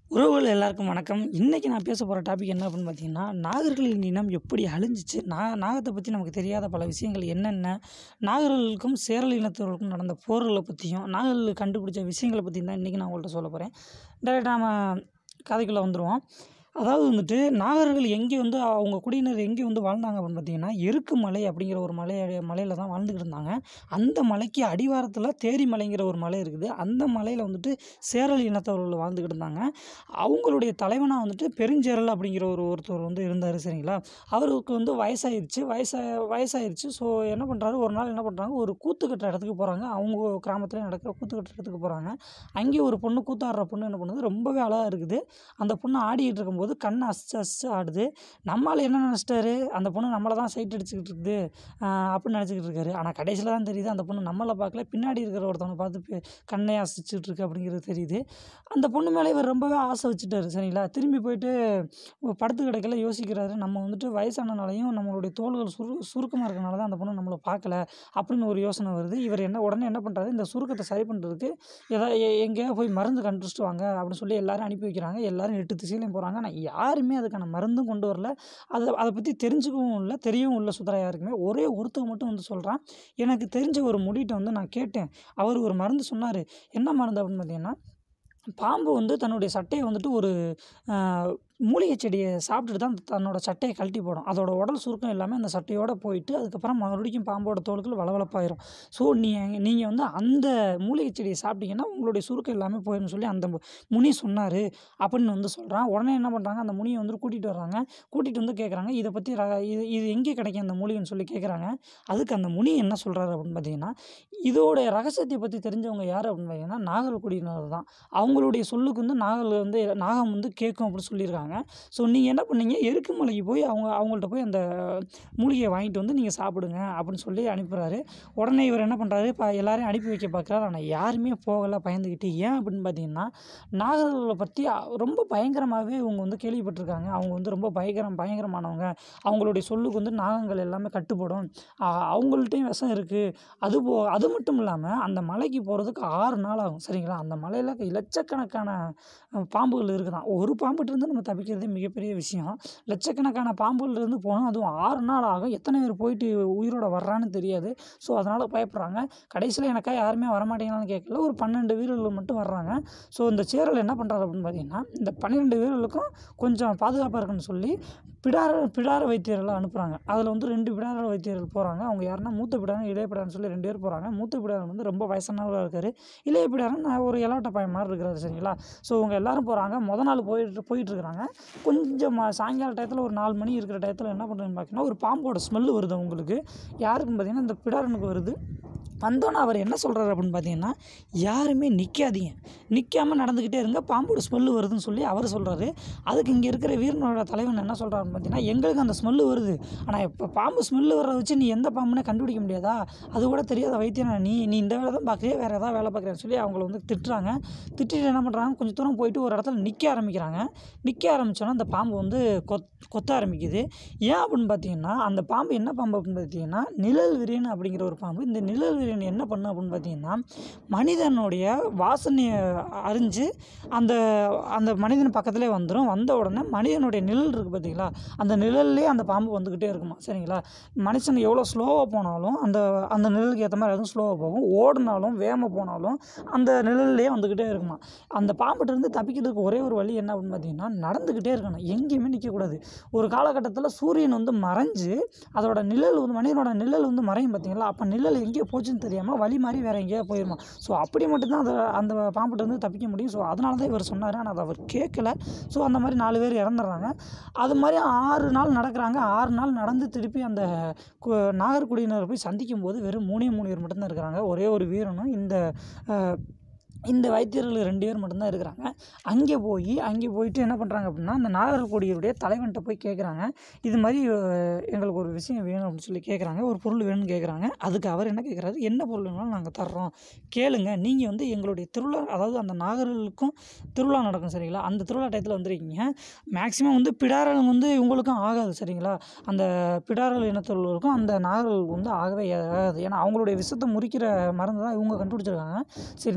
உறவுகள் எல்லாருக்கும் வணக்கம் இன்றைக்கி நான் பேச போகிற டாபிக் என்ன அப்படின்னு பார்த்தீங்கன்னா நாகர்களின் இனம் எப்படி அழிஞ்சிச்சு நா நாகத்தை பற்றி நமக்கு தெரியாத பல விஷயங்கள் என்னென்ன நாகர்களுக்கும் சேரல் இனத்தவர்களுக்கும் நடந்த போர்களை பற்றியும் நாகர்கள் கண்டுபிடிச்ச விஷயங்களை பற்றியும் தான் இன்றைக்கி நான் உங்கள்கிட்ட சொல்ல போகிறேன் டேரெக்டாக நம்ம கதைக்குள்ளே வந்துடுவோம் அதாவது வந்துட்டு நாகர்கள் எங்கே வந்து அவங்க குடியினர் எங்கே வந்து வாழ்ந்தாங்க அப்படின்னு பார்த்தீங்கன்னா எருக்கு மலை அப்படிங்கிற ஒரு மலை மலையில் தான் வாழ்ந்துக்கிட்டு இருந்தாங்க அந்த மலைக்கு அடிவாரத்தில் தேரி மலைங்கிற ஒரு மலை இருக்குது அந்த மலையில் வந்துட்டு சேரல் இனத்தவர்கள் வாழ்ந்துக்கிட்டு இருந்தாங்க அவங்களுடைய தலைவனாக வந்துட்டு பெருஞ்சேரல் அப்படிங்கிற ஒரு ஒருத்தர் வந்து இருந்தார் சரிங்களா அவருக்கு வந்து வயசாயிருச்சு வயசா வயசாயிருச்சு ஸோ என்ன பண்ணுறாரு ஒரு நாள் என்ன பண்ணுறாங்க ஒரு கூத்து கட்டுற இடத்துக்கு போகிறாங்க அவங்க கிராமத்தில் நடக்கிற கூத்து கட்டுற இடத்துக்கு போகிறாங்க அங்கே ஒரு பொண்ணு கூத்தாடுற பொண்ணு என்ன பண்ணுது ரொம்பவே அழகாக இருக்குது அந்த பொண்ணு ஆடிக்கிட்டு இருக்கும்போது கண்ணை அசிச்சு அசிச்சு ஆடுது நம்மால் என்ன நினச்சிட்டாரு அந்த பொண்ணு நம்மளை தான் சைட் அடிச்சுக்கிட்டு இருக்குது ஆஹ் அப்படின்னு நினச்சிக்கிட்டு இருக்காரு ஆனால் கடைசியில் தான் தெரியுது அந்த பொண்ணு நம்மளை பார்க்கல பின்னாடி இருக்கிற ஒருத்தவனை பார்த்து பே- கண்ணை அசிச்சுட்டு இருக்கு அப்படிங்கிறது தெரியுது அந்த பொண்ணு மேலே இவர் ரொம்பவே ஆசை வச்சுட்டாரு சரிங்களா திரும்பி போயிட்டு படுத்து கிடக்கல யோசிக்கிறாரு நம்ம வந்துட்டு வயசானனாலையும் நம்மளுடைய தோள்கள் சுரு சுருக்கமாக இருக்கனால தான் அந்த பொண்ணு நம்மளை பார்க்கல அப்படின்னு ஒரு யோசனை வருது இவர் என்ன உடனே என்ன பண்ணுறாரு இந்த சுருக்கத்தை சரி பண்ணுறதுக்கு ஏதா எ- எங்கேயா போய் மருந்து கண்டுபிடிச்சிட்டு வாங்க அப்படின்னு சொல்லி எல்லாரும் அனுப்பி வைக்கிறாங்க எல்லாரும் எட்டு திசையிலையும் போகிறாங்க ஆனால் யாருமே அதுக்கான மருந்தும் கொண்டு வரல அதை அதை பற்றி தெரிஞ்சுக்கவும் இல்லை தெரியவும் இல்லை சுதரா யாருக்குமே ஒரே ஒருத்தர் மட்டும் வந்து சொல்கிறான் எனக்கு தெரிஞ்ச ஒரு முடிகிட்ட வந்து நான் கேட்டேன் அவர் ஒரு மருந்து சொன்னார் என்ன மருந்து அப்படின்னு பார்த்தீங்கன்னா பாம்பு வந்து தன்னுடைய சட்டையை வந்துட்டு ஒரு ஆஹ், மூலிகை செடியை சாப்பிட்டுட்டு தான் தன்னோட சட்டையை கழட்டி போடும் அதோட உடல் சுருக்கம் எல்லாமே அந்த சட்டையோடு போயிட்டு அதுக்கப்புறம் மறுபடியும் பாம்போட தோல்கள் வளவளப்பாயிரும் ஸோ நீ நீங்கள் வந்து அந்த மூலிகை செடியை சாப்பிட்டீங்கன்னா உங்களுடைய சுருக்கம் எல்லாமே போயிடும்னு சொல்லி அந்த முனி சொன்னார் அப்படின்னு வந்து சொல்கிறான் உடனே என்ன பண்ணுறாங்க அந்த முனியை வந்து கூட்டிகிட்டு வர்றாங்க கூட்டிகிட்டு வந்து கேட்குறாங்க இதை பற்றி ர- இது இது எங்கே கிடைக்கும் அந்த மூலிகைன்னு சொல்லி கேட்குறாங்க அதுக்கு அந்த முனி என்ன சொல்கிறாரு அப்படின்னு பார்த்தீங்கன்னா இதோட ரகசியத்தை பற்றி தெரிஞ்சவங்க யார் அப்படின்னு பார்த்தீங்கன்னா நாகர்குடியினர் தான் அவங்களுடைய சொல்லுக்கு வந்து நாகல் வந்து நாகம் வந்து கேட்கும் அப்படின்னு சொல்லியிருக்காங்க ஸோ நீங்கள் என்ன பண்ணீங்க எருக்குமலைக்கு போய் அவங்க அவங்கள்ட்ட போய் அந்த மூலிகையை வாங்கிட்டு வந்து நீங்கள் சாப்பிடுங்க அப்படின்னு சொல்லி அனுப்புகிறாரு உடனே இவர் என்ன பண்ணுறாரு இப்போ எல்லாரையும் அனுப்பி வைக்க பார்க்குறாரு ஆனால் யாருமே போகலை பயந்துக்கிட்டு ஏன் அப்படின்னு பார்த்தீங்கன்னா நாகர்களை பற்றி அ- ரொம்ப பயங்கரமாகவே இவங்க வந்து கேள்விப்பட்டிருக்காங்க அவங்க வந்து ரொம்ப பயங்கரம் பயங்கரமானவங்க அவங்களுடைய சொல்லுக்கு வந்து நாகங்கள் எல்லாமே கட்டுப்படும் அ- அவங்கள்ட்டையும் விஷம் இருக்குது அது போ அது மட்டும் இல்லாமல் அந்த மலைக்கு போகிறதுக்கு ஆறு நாள் ஆகும் சரிங்களா அந்த மலையில் லட்சக்கணக்கான அஹ், பாம்புகள் இருக்குதான் ஒரு பாம்புகிட்டேருந்து நம்ம தப்பிக்கிறதே மிகப்பெரிய விஷயம் லட்சக்கணக்கான பாம்புகள் இருந்து போகணும் அதுவும் ஆறு நாள் ஆகும் எத்தனை பேர் போயிட்டு உயிரோட வர்றான்னு தெரியாது ஸோ அதனால் பயப்படுறாங்க கடைசியில் எனக்கா யாருமே வரமாட்டீங்களான்னு கேட்கல ஒரு பன்னெண்டு வீரர்கள் மட்டும் வர்றாங்க ஸோ இந்த சேரல் என்ன பண்ணுறாரு அப்படின்னு பார்த்தீங்கன்னா இந்த பன்னிரெண்டு வீரர்களுக்கும் கொஞ்சம் பாதுகாப்பாக இருக்குன்னு சொல்லி பிடார பிடார வைத்தியர்களை அனுப்புகிறாங்க அதில் வந்து ரெண்டு பிடார வைத்தியர்கள் போகிறாங்க அவங்க யாருன்னா மூத்த பிடாரன் இளைய பிடாரன் சொல்லி ரெண்டு பேர் போகிறாங்க மூத்த பிடாரன் வந்து ரொம்ப வயசானவராக இருக்கார் இளைய பிடாரன் நான் ஒரு இலாட்ட பையன் மாதிரி இருக்கிறாரு சரிங்களா ஸோ இவங்க எல்லாரும் போகிறாங்க முத நாள் போயிட்டு போயிட்டு இருக்கிறாங்க கொஞ்சம் ம- சாயங்கால டயத்தில் ஒரு நாலு மணி இருக்கிற டயத்தில் என்ன பண்ணுறேன்னு பார்த்தீங்கன்னா ஒரு பாம்போட ஸ்மெல் வருது அவங்களுக்கு யாருக்குன்னு பார்த்தீங்கன்னா இந்த பிடாரனுக்கு வருது வந்தோன்னே அவர் என்ன சொல்கிறாரு அப்படின்னு பார்த்தீங்கன்னா யாருமே நிற்காதீங்க நிற்காமல் நடந்துக்கிட்டே இருங்க பாம்போட ஸ்மெல்லு வருதுன்னு சொல்லி அவர் சொல்கிறாரு அதுக்கு இங்கே இருக்கிற வீரனோட தலைவன் என்ன சொல்கிறாருன்னு பார்த்தீங்கன்னா எங்களுக்கு அந்த ஸ்மெல்லு வருது ஆனால் இப்போ பாம்பு ஸ்மெல்லு வர்றத வச்சு நீ எந்த பாம்புனே கண்டுபிடிக்க முடியாதா அது கூட தெரியாத வைத்தியனா நீ நீ இந்த வேலை தான் பார்க்குறியா வேறு ஏதாவது வேலை பார்க்குறேன்னு சொல்லி அவங்கள வந்து திட்டுறாங்க திட்டிட்டு என்ன பண்ணுறாங்க கொஞ்சம் தூரம் போயிட்டு ஒரு இடத்துல நிற்க ஆரம்பிக்கிறாங்க நிற்க ஆரம்பிச்சோன்னா அந்த பாம்பு வந்து கொத் கொத்த ஆரம்பிக்குது ஏன் அப்படின்னு பார்த்தீங்கன்னா அந்த பாம்பு என்ன பாம்பு அப்படின்னு பார்த்தீங்கன்னா நிழல் விரியன் அப்படிங்கிற ஒரு பாம்பு இந்த நிழல் விரியன் என்ன பண்ணும் அப்படின்னு பார்த்தீங்கன்னா மனிதனுடைய வாசனையை அறிஞ்சு அந்த அந்த மனிதன் பக்கத்துலேயே வந்துடும் வந்த உடனே மனிதனுடைய நிழல் இருக்குது பார்த்தீங்களா அந்த நிழல்லே அந்த பாம்பு வந்துக்கிட்டே இருக்குமா சரிங்களா மனுஷன் எவ்வளோ ஸ்லோவாக போனாலும் அந்த அந்த நிழலுக்கு ஏற்ற மாதிரி அதுவும் ஸ்லோவாக போகும் ஓடினாலும் வேகமாக போனாலும் அந்த நிழல்லே வந்துக்கிட்டே இருக்குமா அந்த பாம்புகிட்ட இருந்து தப்பிக்கிறதுக்கு ஒரே ஒரு வழி என்ன அப்படின்னு பார்த்தீங்கன்னா நடந்துக்கிட்டே இருக்கணும் எங்கேயுமே நிற்கக்கூடாது ஒரு காலகட்டத்தில் சூரியன் வந்து மறைஞ்சு அதோட நிழல் வந்து மனிதனோட நிழல் வந்து மறையும் பார்த்தீங்களா அப்போ நிழல் எங்கேயோ போச்சுன்னு தெரியாமல் வழி மாதிரி வேறு எங்கேயோ போயிருமா ஸோ அப்படி மட்டும்தான் அதை அந்த பாம்புகிட்ட இருந்து தப்பிக்க முடியும் ஸோ அதனால தான் இவர் சொன்னார் ஆனால் அதை அவர் கேட்கல ஸோ அந்த மாதிரி நாலு பேர் இறந்துடுறாங்க அது மாதிரி ஆறு நாள் நடக்கிறாங்க ஆறு நாள் நடந்து திருப்பி அந்த கு- நாகர்குடியினர் போய் சந்திக்கும் போது வெறும் மூணே மூணு பேர் மட்டும்தான் இருக்கிறாங்க ஒரே ஒரு வீரனும் இந்த அஹ், இந்த வைத்தியர்கள் ரெண்டு பேர் மட்டும்தான் இருக்கிறாங்க அங்கே போய் அங்கே போயிட்டு என்ன பண்ணுறாங்க அப்படின்னா அந்த நாகர்கோடியுடைய தலைவன்கிட்ட போய் கேட்குறாங்க இது மாதிரி அஹ், எங்களுக்கு ஒரு விஷயம் வேணும் அப்படின்னு சொல்லி கேட்குறாங்க ஒரு பொருள் வேணும்னு கேட்குறாங்க அதுக்கு அவர் என்ன கேட்குறாரு என்ன பொருள் வேணாலும் நாங்கள் தர்றோம் கேளுங்க நீங்கள் வந்து எங்களுடைய திருவிழா அதாவது அந்த நாகர்களுக்கும் திருவிழா நடக்கும் சரிங்களா அந்த திருவிழா டயத்தில் வந்திருக்கீங்க மேக்ஸிமம் வந்து பிடாரல் வந்து இவங்களுக்கும் ஆகாது சரிங்களா அந்த பிடாரல் இனத்தவர்களுக்கும் அந்த நாகர்களுக்கு வந்து ஆகவே ஆகாது ஏன்னா அவங்களுடைய விஷத்தை முறிக்கிற மருந்து தான் இவங்க கண்டுபிடிச்சிருக்காங்க சரி நீ இந்த டயத்தில்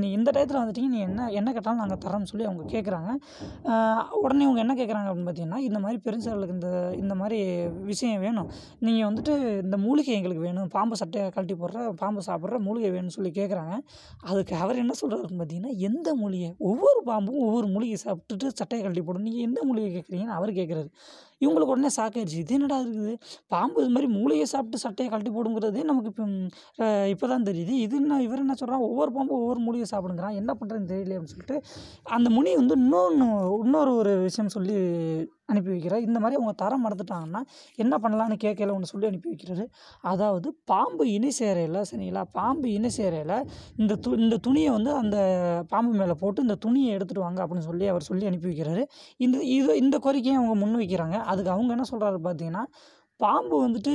இடத்துல வந்துட்டீங்க நீ என்ன என்ன கேட்டாலும் நாங்கள் தரோம்னு சொல்லி அவங்க கேட்குறாங்க உடனே இவங்க என்ன கேட்குறாங்க அப்படின்னு பார்த்தீங்கன்னா இந்த மாதிரி பெருஞ்சாளருக்கு இந்த இந்த மாதிரி விஷயம் வேணும் நீங்கள் வந்துட்டு இந்த மூலிகை எங்களுக்கு வேணும் பாம்பு சட்டையை கழட்டி போடுற பாம்பு சாப்பிட்ற மூலிகை வேணும்னு சொல்லி கேட்குறாங்க அதுக்கு அவர் என்ன சொல்கிறாருன்னு பார்த்தீங்கன்னா எந்த மூலிகை ஒவ்வொரு பாம்பும் ஒவ்வொரு மூலிகை சாப்பிட்டுட்டு சட்டையை கழட்டி போடும் நீங்கள் எந்த மூலிகை கேட்குறீங்கன்னு அவர் கேட்குறாரு இவங்களுக்கு உடனே சாக்காயிடுச்சு இது என்னடா இருக்குது பாம்பு இது மாதிரி மூலிகை சாப்பிட்டு சட்டையை கழட்டி போடுங்கிறதே நமக்கு இப்போ இப்போ தான் தெரியுது இது என்ன இவர் என்ன சொல்கிறான் ஒவ்வொரு பாம்பும் ஒவ்வொரு மூலிகை சாப்பிடுங்கிறான் என்ன பண்ணுறதுன்னு தெரியல அப்படின்னு சொல்லிட்டு அந்த முனி வந்து இன்னொன்று இன்னொரு ஒரு விஷயம் சொல்லி அனுப்பி வைக்கிறார் இந்த மாதிரி அவங்க தரம் மறந்துட்டாங்கன்னா என்ன பண்ணலான்னு கேட்கல ஒன்று சொல்லி அனுப்பி வைக்கிறாரு அதாவது பாம்பு இணை சேரையில் சரிங்களா பாம்பு இணை சேரையில் இந்த து இந்த துணியை வந்து அந்த பாம்பு மேலே போட்டு இந்த துணியை எடுத்துகிட்டு வாங்க அப்படின்னு சொல்லி அவர் சொல்லி அனுப்பி வைக்கிறாரு இந்த இது இந்த கோரிக்கையை அவங்க முன் வைக்கிறாங்க அதுக்கு அவங்க என்ன சொல்கிறாரு பார்த்தீங்கன்னா பாம்பு வந்துட்டு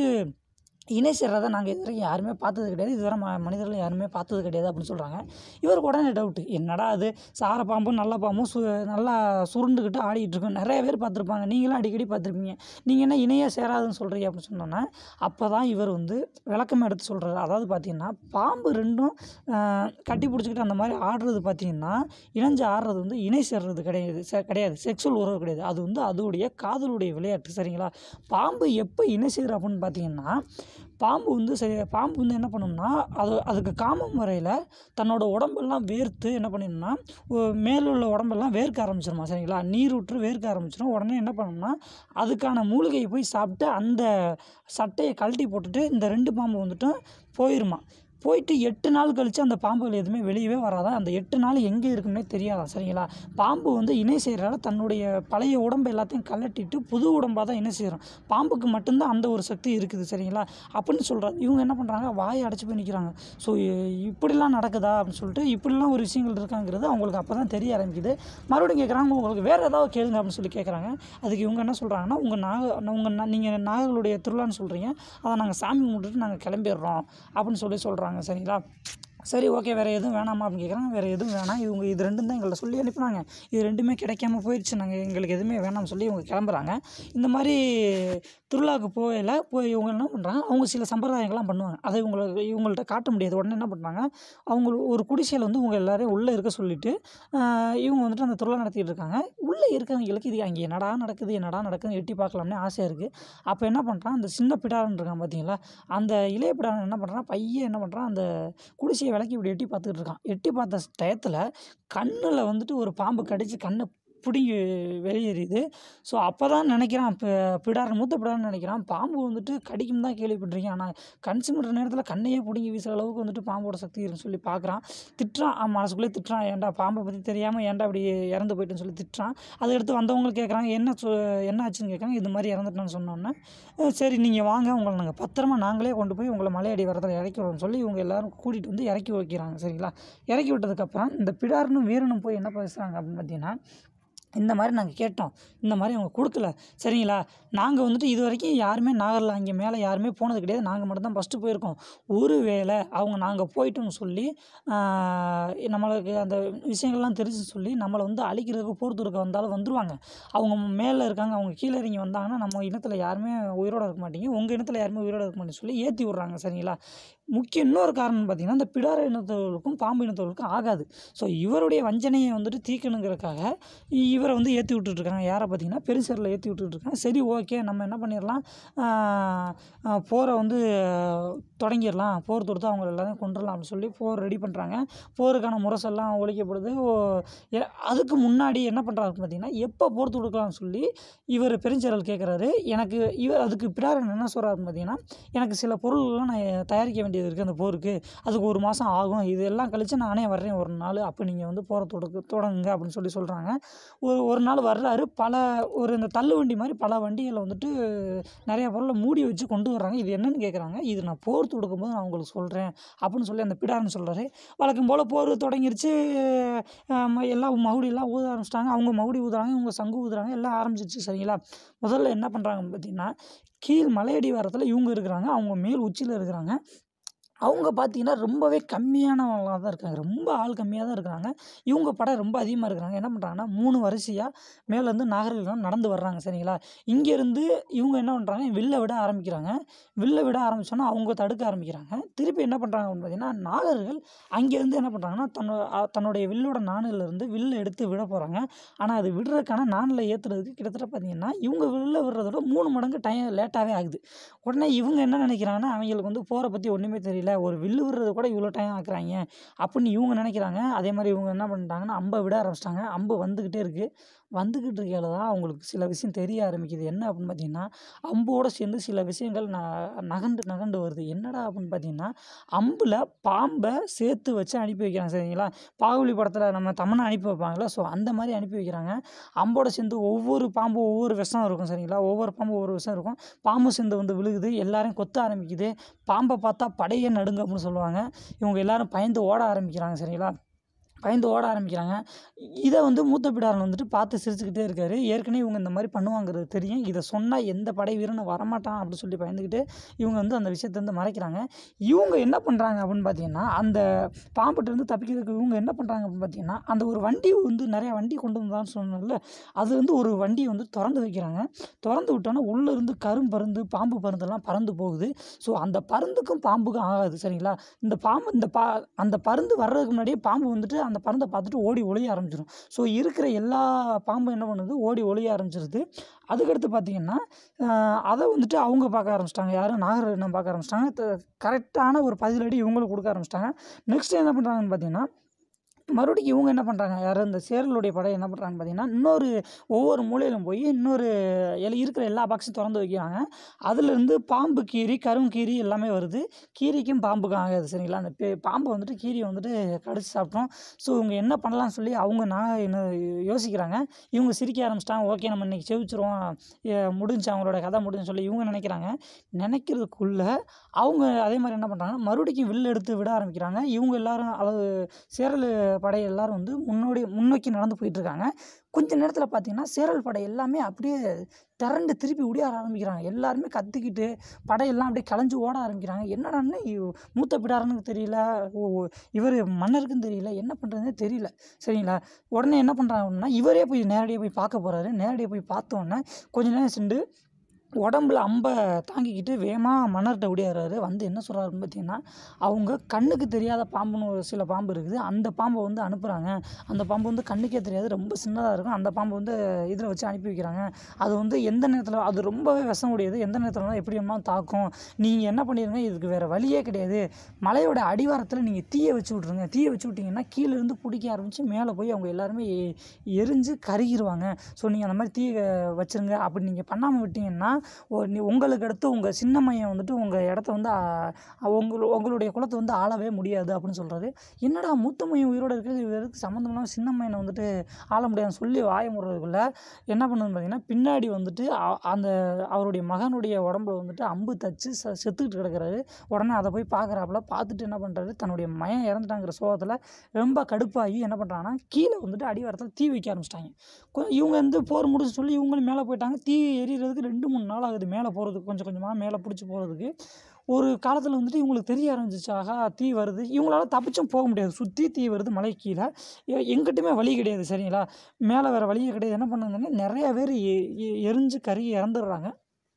இணை சேர்றதை நாங்கள் இது வரைக்கும் யாருமே பார்த்தது கிடையாது இதுவரை ம மனிதர்கள் யாருமே பார்த்தது கிடையாது அப்படின்னு சொல்கிறாங்க இவருக்கு உடனே டவுட்டு என்னடா அது சார பாம்பும் நல்ல பாம்பும் சு நல்லா சுருண்டுக்கிட்டு ஆடிக்கிட்டு இருக்கும் நிறைய பேர் பார்த்துருப்பாங்க நீங்களும் அடிக்கடி பார்த்துருப்பீங்க நீங்கள் என்ன இணையாக சேராதுன்னு சொல்கிறீங்க அப்படின்னு சொன்னோன்னே அப்போ தான் இவர் வந்து விளக்கம் எடுத்து சொல்கிறாரு அதாவது பார்த்தீங்கன்னா பாம்பு ரெண்டும் கட்டி பிடிச்சிக்கிட்டு அந்த மாதிரி ஆடுறது பார்த்தீங்கன்னா இணைஞ்சு ஆடுறது வந்து இணை சேர்றது கிடையாது செ கிடையாது செக்ஸுவல் உறவு கிடையாது அது வந்து அதோடைய காதலுடைய விளையாட்டு சரிங்களா பாம்பு எப்போ இணை சேரும் அப்படின்னு பார்த்தீங்கன்னா பாம்பு வந்து சரி பாம்பு வந்து என்ன பண்ணும்னா அது அதுக்கு காம முறையில் தன்னோட உடம்பெல்லாம் வேர்த்து என்ன பண்ணிடும்னா மேலே உள்ள உடம்பெல்லாம் வேர்க்க ஆரம்பிச்சிருமா சரிங்களா நீர் விட்டு வேர்க்க ஆரம்பிச்சிடும் உடனே என்ன பண்ணும்னா அதுக்கான மூலிகையை போய் சாப்பிட்டு அந்த சட்டையை கழட்டி போட்டுட்டு இந்த ரெண்டு பாம்பு வந்துட்டு போயிருமா போயிட்டு எட்டு நாள் கழித்து அந்த பாம்புகள் எதுவுமே வெளியவே வராதான் அந்த எட்டு நாள் எங்கே இருக்குன்னே தெரியாதான் சரிங்களா பாம்பு வந்து இணை செய்கிறனால தன்னுடைய பழைய உடம்பு எல்லாத்தையும் கலட்டிட்டு புது உடம்பாக தான் இணை செய்கிறோம் பாம்புக்கு மட்டும்தான் அந்த ஒரு சக்தி இருக்குது சரிங்களா அப்படின்னு சொல்கிறாங்க இவங்க என்ன பண்ணுறாங்க வாயை அடைச்சி போய் நிற்கிறாங்க ஸோ இப்படிலாம் நடக்குதா அப்படின்னு சொல்லிட்டு இப்படிலாம் ஒரு விஷயங்கள் இருக்காங்கிறது அவங்களுக்கு அப்போ தான் தெரிய ஆரம்பிக்குது மறுபடியும் கேட்குறாங்க உங்களுக்கு வேறு ஏதாவது கேளுங்க அப்படின்னு சொல்லி கேட்குறாங்க அதுக்கு இவங்க என்ன சொல்கிறாங்கன்னா உங்கள் நாக உங்கள் நீங்கள் நாகர்களுடைய திருவிழான்னு சொல்கிறீங்க அதை நாங்கள் சாமி கும்பிட்டுட்டு நாங்கள் கிளம்பிடுறோம் அப்படின்னு சொல்லி சொல்கிறாங்க சரிங்களா சரி ஓகே வேறு எதுவும் வேணாமா அப்படின்னு கேட்குறாங்க வேறு எதுவும் வேணாம் இவங்க இது ரெண்டும் தான் எங்கள்ட்ட சொல்லி அனுப்புனாங்க இது ரெண்டுமே கிடைக்காம போயிடுச்சு நாங்கள் எங்களுக்கு எதுவுமே வேணாம்னு சொல்லி இவங்க கிளம்புறாங்க இந்த மாதிரி திருவிழாவுக்கு போகல போய் இவங்க என்ன பண்ணுறாங்க அவங்க சில சம்பிரதாயங்கள்லாம் பண்ணுவாங்க அதை இவங்களுக்கு இவங்கள்ட்ட காட்ட முடியாது உடனே என்ன பண்ணுறாங்க அவங்க ஒரு குடிசையில் வந்து இவங்க எல்லோரையும் உள்ளே இருக்க சொல்லிவிட்டு இவங்க வந்துட்டு அந்த திருவிழா நடத்திட்டு இருக்காங்க உள்ளே இருக்கவங்களுக்கு இது அங்கே என்னடா நடக்குது என்னடா நடக்குதுன்னு எட்டி பார்க்கலாம்னு ஆசையாக இருக்குது அப்போ என்ன பண்ணுறான் அந்த சின்ன பிடாரன் இருக்கான் பார்த்தீங்களா அந்த இளைய பிடாரன் என்ன பண்ணுறான் பையன் என்ன பண்ணுறான் அந்த குடிசையை விளக்கி இப்படி எட்டி பார்த்துக்கிட்டு இருக்கான் எட்டி பார்த்த டயத்தில் கண்ணில் வந்துட்டு ஒரு பாம்பு கடிச்சு கண்ணை பிடுங்கி வெளியேறியுது ஸோ அப்போ தான் நினைக்கிறான் இப்போ பிடாரன் மூத்த பிடாரன் நினைக்கிறான் பாம்பு வந்துட்டு கடிக்கும் தான் கேள்விப்பட்டிருக்கேன் ஆனால் கண் சிமிட்ற நேரத்தில் கண்ணையே பிடுங்கி வீசுகிற அளவுக்கு வந்துட்டு பாம்போட சக்தி இருக்குன்னு சொல்லி பார்க்குறான் திட்டுறான் அவன் மனசுக்குள்ளே திட்டுறான் ஏன்டா பாம்பை பற்றி தெரியாமல் ஏன்டா அப்படி இறந்து போயிட்டுன்னு சொல்லி திட்டுறான் அதை எடுத்து வந்தவங்க கேட்குறாங்க என்ன சொ என்ன ஆச்சுன்னு கேட்குறாங்க இது மாதிரி இறந்துட்டேன்னு சொன்னோன்னே "அஹ் சரி நீங்கள் வாங்க உங்களை நாங்கள் பத்திரமா நாங்களே கொண்டு போய் உங்களை மலையடி வரத்தில் இறக்கி விடுறோம்னு சொல்லி இவங்க எல்லாரும் கூட்டிகிட்டு வந்து இறக்கி வைக்கிறாங்க சரிங்களா இறக்கி விட்டதுக்கப்புறம் இந்த பிடாரனும் வீரனும் போய் என்ன பேசுகிறாங்க அப்படின்னு பார்த்தீங்கன்னா இந்த மாதிரி நாங்கள் கேட்டோம் இந்த மாதிரி அவங்க கொடுக்கல சரிங்களா நாங்கள் வந்துட்டு இது வரைக்கும் யாருமே நாகரில் அங்கே மேலே யாருமே போனது கிடையாது நாங்கள் மட்டும்தான் ஃபஸ்ட்டு போயிருக்கோம் ஒரு வேளை அவங்க நாங்கள் போயிட்டோம்னு சொல்லி ஆஹ், நம்மளுக்கு அந்த விஷயங்கள்லாம் தெரிஞ்சு சொல்லி நம்மளை வந்து அழிக்கிறதுக்கு போர் தொடுக்க வந்தாலும் வந்துருவாங்க அவங்க மேலே இருக்காங்க அவங்க கீழே இறங்கி வந்தாங்கன்னா நம்ம இனத்தில் யாருமே உயிரோட இருக்க மாட்டீங்க உங்கள் இனத்தில் யாருமே உயிரோட இருக்க மாட்டேன்னு சொல்லி ஏற்றி விட்றாங்க சரிங்களா முக்கிய இன்னொரு காரணம் பார்த்தீங்கன்னா இந்த பிடார இனத்தவர்களுக்கும் பாம்பு இனத்தவர்களுக்கும் ஆகாது ஸோ இவருடைய வஞ்சனையை வந்துட்டு தீர்க்கணுங்கிறதுக்காக இ- இவரை வந்து ஏற்றி விட்டுட்ருக்காங்க யாரை பார்த்தீங்கன்னா பெருசரில் ஏற்றி விட்டுட்ருக்காங்க சரி ஓகே நம்ம என்ன பண்ணிடலாம் போரை வந்து தொடங்கிடலாம் போர் தொடுத்து அவங்க எல்லாரையும் கொண்டுடலாம் அப்படின்னு சொல்லி போர் ரெடி பண்ணுறாங்க போருக்கான முரசெல்லாம் ஒழிக்கப்படுது ஓ- எ- அதுக்கு முன்னாடி என்ன பண்ணுறாரு பார்த்தீங்கன்னா எப்போ போர் தொடுக்கலாம்னு சொல்லி இவர் பெருஞ்சரல் கேட்குறாரு எனக்கு இவர் அதுக்கு பிடாரன் என்ன சொல்கிறாருன்னு பார்த்தீங்கன்னா எனக்கு சில பொருள்கள்லாம் நான் தயாரிக்க வேண்டியது இருக்குது அந்த போருக்கு அதுக்கு ஒரு மாதம் ஆகும் இதெல்லாம் கழித்து நானே வர்றேன் ஒரு நாள் அப்போ நீங்கள் வந்து போரை தொடக்க தொடங்குங்க அப்படின்னு சொல்லி சொல்கிறாங்க ஒரு ஒரு நாள் வர்றாரு பல ஒரு இந்த தள்ளு வண்டி மாதிரி பல வண்டிகளை வந்துட்டு நிறைய பொருளை மூடி வச்சு கொண்டு வர்றாங்க இது என்னன்னு கேட்குறாங்க இது நான் போர் தொடுக்கும்போது நான் உங்களுக்கு சொல்கிறேன் அப்படின்னு சொல்லி அந்த பிடாரன் சொல்கிறாரு வழக்கம் போல் போர் தொடங்கிருச்சு ஆம், எல்லாம் மகுடியெல்லாம் ஊத ஆரம்பிச்சிட்டாங்க அவங்க மகுடி ஊதுறாங்க இவங்க சங்கு ஊதுறாங்க எல்லாம் ஆரம்பிச்சிருச்சு சரிங்களா முதல்ல என்ன பண்ணுறாங்கன்னு பார்த்தீங்கன்னா கீழ் மலையடி வாரத்தில் இவங்க இருக்கிறாங்க அவங்க மேல் உச்சியில் இருக்கிறாங்க அவங்க பார்த்தீங்கன்னா ரொம்பவே கம்மியானவங்களா தான் இருக்காங்க ரொம்ப ஆள் கம்மியாக தான் இருக்கிறாங்க இவங்க படம் ரொம்ப அதிகமாக இருக்கிறாங்க என்ன பண்ணுறாங்கன்னா மூணு வரிசையாக மேலேருந்து நாகரிகம் நடந்து வர்றாங்க சரிங்களா இங்கேருந்து இவங்க என்ன பண்ணுறாங்க வில்ல விட ஆரம்பிக்கிறாங்க வில்ல விட ஆரம்பிச்சோன்னா அவங்க தடுக்க ஆரம்பிக்கிறாங்க திருப்பி என்ன பண்ணுறாங்க அப்படின்னு பார்த்தீங்கன்னா நாகர்கள் அங்கேருந்து என்ன பண்ணுறாங்கன்னா தன்னோட அ- தன்னுடைய வில்லோட நாணிலிருந்து வில்ல எடுத்து விட போகிறாங்க ஆனால் அது விடுறதுக்கான நாணில் ஏற்றுறதுக்கு கிட்டத்தட்ட பார்த்தீங்கன்னா இவங்க வில்ல விடுறதோட மூணு மடங்கு டைம் லேட்டாகவே ஆகுது உடனே இவங்க என்ன நினைக்கிறாங்கன்னா அவங்களுக்கு வந்து போரை பற்றி ஒன்றுமே தெரியல ஒரு வில்லு விடுறது கூட இவ்வளோ டைம் ஆக்குறாங்க அப்படின்னு இவங்க நினைக்கிறாங்க அதே மாதிரி இவங்க என்ன பண்ணிட்டாங்கன்னா அம்பை விட ஆரம்பிச்சிட்டாங்க அம்பு வந்துக்கிட்டே இருக்குது வந்துக்கிட்டு இருக்கையில தான் அவங்களுக்கு சில விஷயம் தெரிய ஆரம்பிக்குது என்ன அப்படின்னு பார்த்தீங்கன்னா அம்போடு சேர்ந்து சில விஷயங்கள் ந நகண்டு நகண்டு வருது என்னடா அப்படின்னு பார்த்தீங்கன்னா அம்பில் பாம்பை சேர்த்து வச்சு அனுப்பி வைக்கிறாங்க சரிங்களா பாகுபலி படத்தில் நம்ம தமனை அனுப்பி வைப்பாங்களா ஸோ அந்த மாதிரி அனுப்பி வைக்கிறாங்க அம்போட சேர்ந்து ஒவ்வொரு பாம்பும் ஒவ்வொரு விஷம் இருக்கும் சரிங்களா ஒவ்வொரு பாம்பும் ஒவ்வொரு விஷம் இருக்கும் பாம்பு சேர்ந்து வந்து விழுகுது எல்லாரையும் கொத்த ஆரம்பிக்குது பாம்பை பார்த்தா படையே நடுங்க அப்படின்னு சொல்லுவாங்க இவங்க எல்லாரும் பயந்து ஓட ஆரம்பிக்கிறாங்க சரிங்களா பயந்து ஓட ஆரம்பிக்கிறாங்க இதை வந்து மூத்த பிடாரன் வந்துட்டு பார்த்து சிரிச்சுக்கிட்டே இருக்காரு ஏற்கனவே இவங்க இந்த மாதிரி பண்ணுவாங்கிறது தெரியும் இதை சொன்னால் எந்த படை வீரனும் வரமாட்டான் அப்படின்னு சொல்லி பயந்துக்கிட்டு இவங்க வந்து அந்த விஷயத்தை வந்து மறைக்கிறாங்க இவங்க என்ன பண்ணுறாங்க அப்படின்னு பார்த்தீங்கன்னா அந்த பாம்புகிட்டேருந்து தப்பிக்கிறதுக்கு இவங்க என்ன பண்ணுறாங்க அப்படின்னு பார்த்தீங்கன்னா அந்த ஒரு வண்டி வந்து நிறைய வண்டி கொண்டு வந்தான்னு சொன்னல அது வந்து ஒரு வண்டியை வந்து திறந்து வைக்கிறாங்க திறந்து விட்டோன்னா உள்ளே இருந்து கரும்பருந்து பாம்பு பருந்தெல்லாம் பறந்து போகுது ஸோ அந்த பருந்துக்கும் பாம்புக்கும் ஆகாது சரிங்களா இந்த பாம்பு இந்த பா அந்த பருந்து வர்றதுக்கு முன்னாடியே பாம்பு வந்துட்டு அந்த பருந்தை பார்த்துட்டு ஓடி ஒளிய ஆரம்பிச்சிடும் ஸோ இருக்கிற எல்லா பாம்பும் என்ன பண்ணுது ஓடி ஒளிய ஆரம்பிச்சிருது அதுக்கடுத்து பார்த்தீங்கன்னா ஆஹ் அதை வந்துட்டு அவங்க பார்க்க ஆரம்பிச்சிட்டாங்க யாரும் நாகரத்தினம் பார்க்க ஆரம்பிச்சிட்டாங்க கரெக்டான ஒரு பதிலடி இவங்களுக்கு கொடுக்க ஆரம்பிச்சிட்டாங்க நெக்ஸ்ட் என்ன பண்ணுறாங்கன்னு பார்த்தீங்கன்னா மறுபடியும் இவங்க என்ன பண்ணுறாங்க யார் இந்த சேரலுடைய படை என்ன பண்ணுறாங்கன்னு பார்த்தீங்கன்னா இன்னொரு ஒவ்வொரு மூலையிலும் போய் இன்னொரு எல் இருக்கிற எல்லா பாக்ஸும் திறந்து வைக்கிறாங்க அதுலேருந்து பாம்பு கீரி கரும் கீரி எல்லாமே வருது கீரிக்கும் பாம்புக்கும் ஆகாது சரிங்களா அந்த பே பாம்பை வந்துட்டு கீரியை வந்துட்டு கடிச்சு சாப்பிட்டோம் ஸோ இவங்க என்ன பண்ணலாம்னு சொல்லி அவங்க நான் என்ன யோசிக்கிறாங்க இவங்க சிரிக்க ஆரம்பிச்சிட்டாங்க ஓகே நம்ம இன்றைக்கி செவிச்சிருவோம் எ- முடிஞ்சு அவங்களோட கதை முடிஞ்சுன்னு சொல்லி இவங்க நினைக்கிறாங்க நினைக்கிறதுக்குள்ள அவங்க அதே மாதிரி என்ன பண்ணுறாங்க மறுபடியும் வில்லு எடுத்து விட ஆரம்பிக்கிறாங்க இவங்க எல்லாரும் அதாவது சேரல் படை எல்லாரும் வந்து முன்னோடி முன்னோக்கி நடந்து போயிட்டு இருக்காங்க கொஞ்ச நேரத்தில் பார்த்தீங்கன்னா சேரல் படை எல்லாமே அப்படியே திரண்டு திருப்பி உடையாற ஆரம்பிக்கிறாங்க எல்லாருமே கத்திக்கிட்டு படையெல்லாம் அப்படியே கலைஞ்சு ஓட ஆரம்பிக்கிறாங்க என்னடான்னு இவ் மூத்த பிடாரனுக்கு தெரியல இவர் மன்னருக்கும் தெரியல என்ன பண்ணுறதுனே தெரியல சரிங்களா உடனே என்ன பண்ணுறாங்க அப்படின்னா இவரே போய் நேரடியாக போய் பார்க்க போகிறாரு நேரடியாக போய் பார்த்த உடனே கொஞ்ச நேரம் சென்று உடம்புல அம்பை தாங்கிக்கிட்டு வேகமாக மன்னர்கிட்ட ஓடியாடுறாரு வந்து என்ன சொல்கிறாருன்னு பார்த்தீங்கன்னா அவங்க கண்ணுக்கு தெரியாத பாம்புன்னு ஒரு சில பாம்பு இருக்குது அந்த பாம்பை வந்து அனுப்புகிறாங்க அந்த பாம்பு வந்து கண்ணுக்கே தெரியாது ரொம்ப சின்னதாக இருக்கும் அந்த பாம்பை வந்து இதில் வச்சு அனுப்பி வைக்கிறாங்க அது வந்து எந்த நேரத்தில் அது ரொம்பவே விஷம் உடையது எந்த நேரத்தில் எப்படி வேணாலும் தாக்கும் நீங்கள் என்ன பண்ணிடுங்க இதுக்கு வேறு வழியே கிடையாது மலையோட அடிவாரத்தில் நீங்கள் தீயை வச்சு விட்ருங்க தீயை வச்சு விட்டிங்கன்னா கீழே இருந்து பிடிக்க ஆரம்பித்து மேலே போய் அவங்க எல்லாருமே எ- எரிஞ்சு கருகிருவாங்க ஸோ நீங்கள் அந்த மாதிரி தீயை வச்சுருங்க அப்படி நீங்கள் பண்ணாமல் விட்டீங்கன்னா ஓ நீ உங்களுக்கு அடுத்து உங்கள் சின்ன மையம் வந்துட்டு உங்கள் இடத்த வந்து உங்கள் உங்களுடைய குலத்தை வந்து ஆளவே முடியாது அப்படின்னு சொல்கிறாரு என்னடா மூத்த மையம் உயிரோடு இருக்கிறது இவருக்கு சம்மந்தம் இல்லாமல் சின்ன மையனை வந்துட்டு ஆள முடியாதுன்னு சொல்லி வாய முடுறதுக்குள்ள என்ன பண்ணுதுன்னு பார்த்தீங்கன்னா பின்னாடி வந்துட்டு அ- அந்த அவருடைய மகனுடைய உடம்புல வந்துட்டு அம்பு தச்சு ச செத்துக்கிட்டு கிடக்குறாரு உடனே அதை போய் பார்க்குறாப்புல பார்த்துட்டு என்ன பண்ணுறாரு தன்னுடைய மயன் இறந்துட்டாங்கிற சோகத்தில் ரொம்ப கடுப்பாகி என்ன பண்ணுறாங்கன்னா கீழே வந்துட்டு அடிவாரத்தில் தீ வைக்க ஆரம்பிச்சிட்டாங்க கொ- இவங்க வந்து போர் முடிச்சு சொல்லி இவங்களும் மேலே போயிட்டாங்க தீ எரியறதுக்கு ரெண்டு மூணு நாள் ஆகுது மேலே போகிறதுக்கு கொஞ்சம் கொஞ்சமாக மேலே பிடிச்சி போகிறதுக்கு ஒரு காலத்தில் வந்துட்டு இவங்களுக்கு தெரிய ஆரம்பிச்சிச்சு ஆகா தீ வருது இவங்களால தப்பிச்சும் போக முடியாது சுற்றி தீ வருது மலை கீழே எ- எங்கிட்டுமே வழி கிடையாது சரிங்களா மேலே வேறு வழியே கிடையாது என்ன பண்ணுங்கன்னா நிறைய பேர் எ- எ- எரிஞ்சு கருகி இறந்துடுறாங்க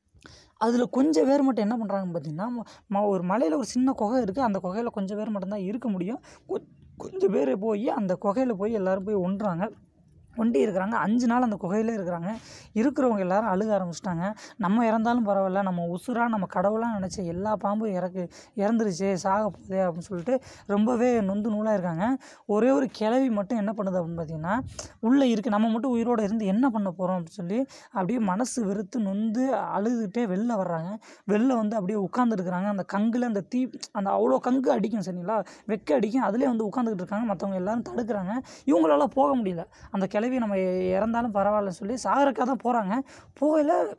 அதில் கொஞ்சம் பேர் மட்டும் என்ன பண்ணுறாங்கன்னு பார்த்தீங்கன்னா ம- ம ஒரு மலையில் ஒரு சின்ன குகை இருக்குது அந்த குகையில் கொஞ்சம் பேர் மட்டும்தான் இருக்க முடியும் கொ- கொஞ்சம் பேர் போய் அந்த குகையில் போய் எல்லோரும் போய் ஒன்றாங்க ஒண்டி இருக்கிறாங்க அஞ்சு நாள் அந்த குகையிலே இருக்கிறாங்க இருக்கிறவங்க எல்லாரும் அழுக ஆரம்பிச்சிட்டாங்க நம்ம இறந்தாலும் பரவாயில்ல நம்ம உசுரா நம்ம கடவுளாக நினச்ச எல்லா பாம்பும் இறக்கு இறந்துருச்சு சாக போகுதே அப்படின்னு சொல்லிட்டு ரொம்பவே நொந்து நூலாக இருக்காங்க ஒரே ஒரு கிளவி மட்டும் என்ன பண்ணுது அப்படின்னு பார்த்தீங்கன்னா உள்ளே இருக்குது நம்ம மட்டும் உயிரோடு இருந்து என்ன பண்ண போகிறோம் அப்படின்னு சொல்லி அப்படியே மனசு வெறுத்து நொந்து அழுதுகிட்டே வெளில வர்றாங்க வெளில வந்து அப்படியே உட்காந்துருக்குறாங்க அந்த கங்கில் அந்த தீ அந்த அவ்வளோ கங்கு அடிக்கும் சரிங்களா வெக்க அடிக்கும் அதிலே வந்து உட்காந்துக்கிட்டு இருக்காங்க மற்றவங்க எல்லாரும் தடுக்கிறாங்க இவங்களால போக முடியல அந்த கிளவி நம்ம இறந்தாலும் பரவாயில்லன்னு சொல்லி சாகரக்காக தான் போகிறாங்க போகல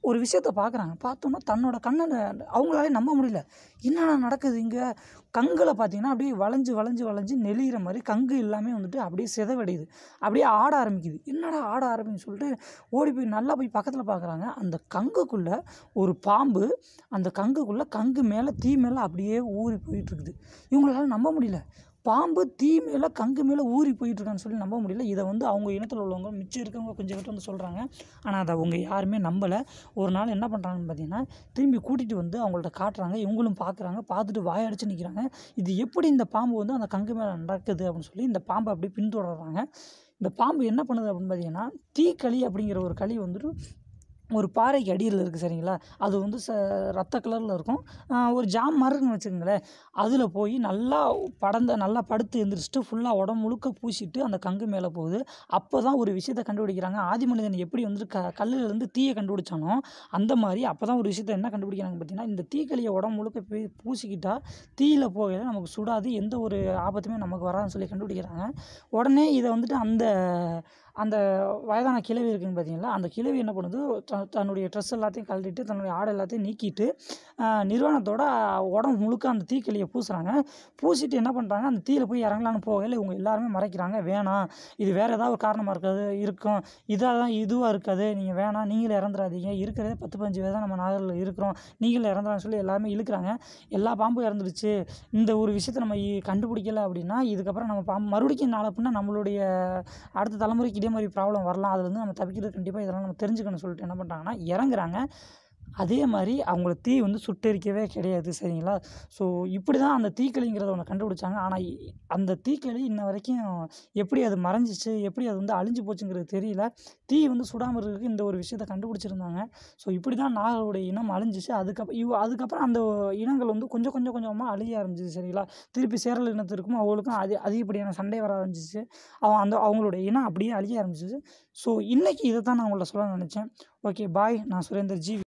ஒரு விஷயத்த பார்க்குறாங்க பார்த்தோன்னா தன்னோட கண்ணை அவங்களாலே நம்ப முடியல என்னடா நடக்குது இங்கே கங்கில் பார்த்தீங்கன்னா அப்படியே வளைஞ்சு வளைஞ்சு வளைஞ்சு நெளிகிற மாதிரி கங்கு எல்லாமே வந்துட்டு அப்படியே சிதவடையுது அப்படியே ஆட ஆரம்பிக்குது என்னடா ஆட ஆரம்பிக்குன்னு சொல்லிட்டு ஓடி போய் நல்லா போய் பக்கத்தில் பார்க்குறாங்க அந்த கங்குக்குள்ளே ஒரு பாம்பு அந்த கங்குக்குள்ளே கங்கு மேலே தீ மேலே அப்படியே ஊறி போயிட்டுருக்குது இவங்களால நம்ப முடியல பாம்பு தீ மேலே கங்கு மேலே ஊறி போயிட்டுருக்கான்னு சொல்லி நம்ப முடியல இதை வந்து அவங்க இனத்தில் உள்ளவங்க மிச்சம் இருக்கவங்க கொஞ்சம் பேர் வந்து சொல்கிறாங்க ஆனால் அதை அவங்க யாருமே நம்பலை ஒரு நாள் என்ன பண்ணுறாங்கன்னு பார்த்தீங்கன்னா திரும்பி கூட்டிகிட்டு வந்து அவங்கள்ட்ட காட்டுறாங்க இவங்களும் பார்க்குறாங்க பார்த்துட்டு வாயடிச்சு நிற்கிறாங்க இது எப்படி இந்த பாம்பு வந்து அந்த கங்கு மேலே நடக்குது அப்படின்னு சொல்லி இந்த பாம்பை அப்படியே பின்தொடர்றாங்க இந்த பாம்பு என்ன பண்ணுது அப்படின்னு பார்த்தீங்கன்னா தீக்களி அப்படிங்கிற ஒரு களி வந்துட்டு ஒரு பாறைக்கு அடியில் இருக்குது சரிங்களா அது வந்து ச ரத்த கலரில் இருக்கும் ஒரு ஜாம் மாதிரி இருக்குன்னு வச்சுக்கோங்களேன் அதில் போய் நல்லா படந்த நல்லா படுத்து எழுந்திரிச்சிட்டு ஃபுல்லாக உடம்பு முழுக்க பூசிட்டு அந்த கங்கு மேலே போகுது அப்போ தான் ஒரு விஷயத்தை கண்டுபிடிக்கிறாங்க ஆதி மனிதன் எப்படி வந்து க கல்லுலேருந்து தீயை கண்டுபிடிச்சானோ அந்த மாதிரி அப்போ தான் ஒரு விஷயத்தை என்ன கண்டுபிடிக்கிறாங்க பார்த்தீங்கன்னா இந்த தீக்களியை உடம்பு முழுக்க போய் பூசிக்கிட்டால் தீயில் போகையில் நமக்கு சுடாது எந்த ஒரு ஆபத்துமே நமக்கு வராதுன்னு சொல்லி கண்டுபிடிக்கிறாங்க உடனே இதை வந்துட்டு அந்த அந்த வயதான கிழவி இருக்குன்னு பார்த்தீங்களா அந்த கிழவி என்ன பண்ணுது த தன்னுடைய ட்ரெஸ் எல்லாத்தையும் கழட்டிட்டு தன்னுடைய ஆடை எல்லாத்தையும் நீக்கிட்டு நிர்வாணத்தோட உடம்பு முழுக்க அந்த தீக்களியை பூசுகிறாங்க பூசிட்டு என்ன பண்ணுறாங்க அந்த தீயில் போய் இறங்கலான்னு போகையில் இவங்க எல்லாருமே மறைக்கிறாங்க வேணாம் இது வேறு ஏதாவது ஒரு காரணமாக இருக்காது இருக்கும் இதாக தான் இதுவாக இருக்காது நீங்கள் வேணாம் நீங்களே இறந்துடாதீங்க இருக்கிறதே பத்து பதினஞ்சு பேர் தான் நம்ம நாகரில் இருக்கிறோம் நீங்களே இறந்துடான்னு சொல்லி எல்லாருமே இழுக்கிறாங்க எல்லா பாம்பும் இறந்துடுச்சு இந்த ஒரு விஷயத்தை நம்ம இ- கண்டுபிடிக்கல அப்படின்னா இதுக்கப்புறம் நம்ம பாம்பு மறுபடியும் நாளை பின்ன நம்மளுடைய அடுத்த தலைமுறைக்கு இதே மாதிரி ப்ராப்ளம் வரலாம் அதுலேருந்து நம்ம தப்பிக்கிறது கண்டிப்பாக இதெல்லாம் நம்ம தெரிஞ்சுக்கணும்னு சொல்லிட்டு என்ன பண்ணுறாங்கன்னா இறங்குறாங்க அதே மாதிரி அவங்கள தீ வந்து சுட்டெரிக்கவே கிடையாது சரிங்களா ஸோ இப்படி தான் அந்த தீக்களிங்கிறத ஒன்று கண்டுபிடிச்சாங்க ஆனால் அந்த தீக்களி இன்ன வரைக்கும் எப்படி அது மறைஞ்சிச்சு எப்படி அது வந்து அழிஞ்சு போச்சுங்கிறது தெரியல தீ வந்து சுடாமல் இருக்கிறதுக்கு இந்த ஒரு விஷயத்தை கண்டுபிடிச்சிருந்தாங்க ஸோ இப்படி தான் நாகருடைய இனம் அழிஞ்சிச்சு அதுக்கப்புறம் இவ் அதுக்கப்புறம் அந்த இனங்கள் வந்து கொஞ்சம் கொஞ்சம் கொஞ்சமாக அழிய ஆரம்பிச்சிச்சு சரிங்களா திருப்பி சேரல் இனத்திற்கும் அவங்களுக்கும் அதி அதிகப்படியான சண்டை வர ஆரம்பிச்சிச்சு அவன் அந்த அவங்களுடைய இனம் அப்படியே அழிய ஆரம்பிச்சிச்சு ஸோ இன்றைக்கி இதை தான் நான் உங்கள்ட்ட சொல்ல நினச்சேன் ஓகே பாய் நான் சுரேந்தர் ஜி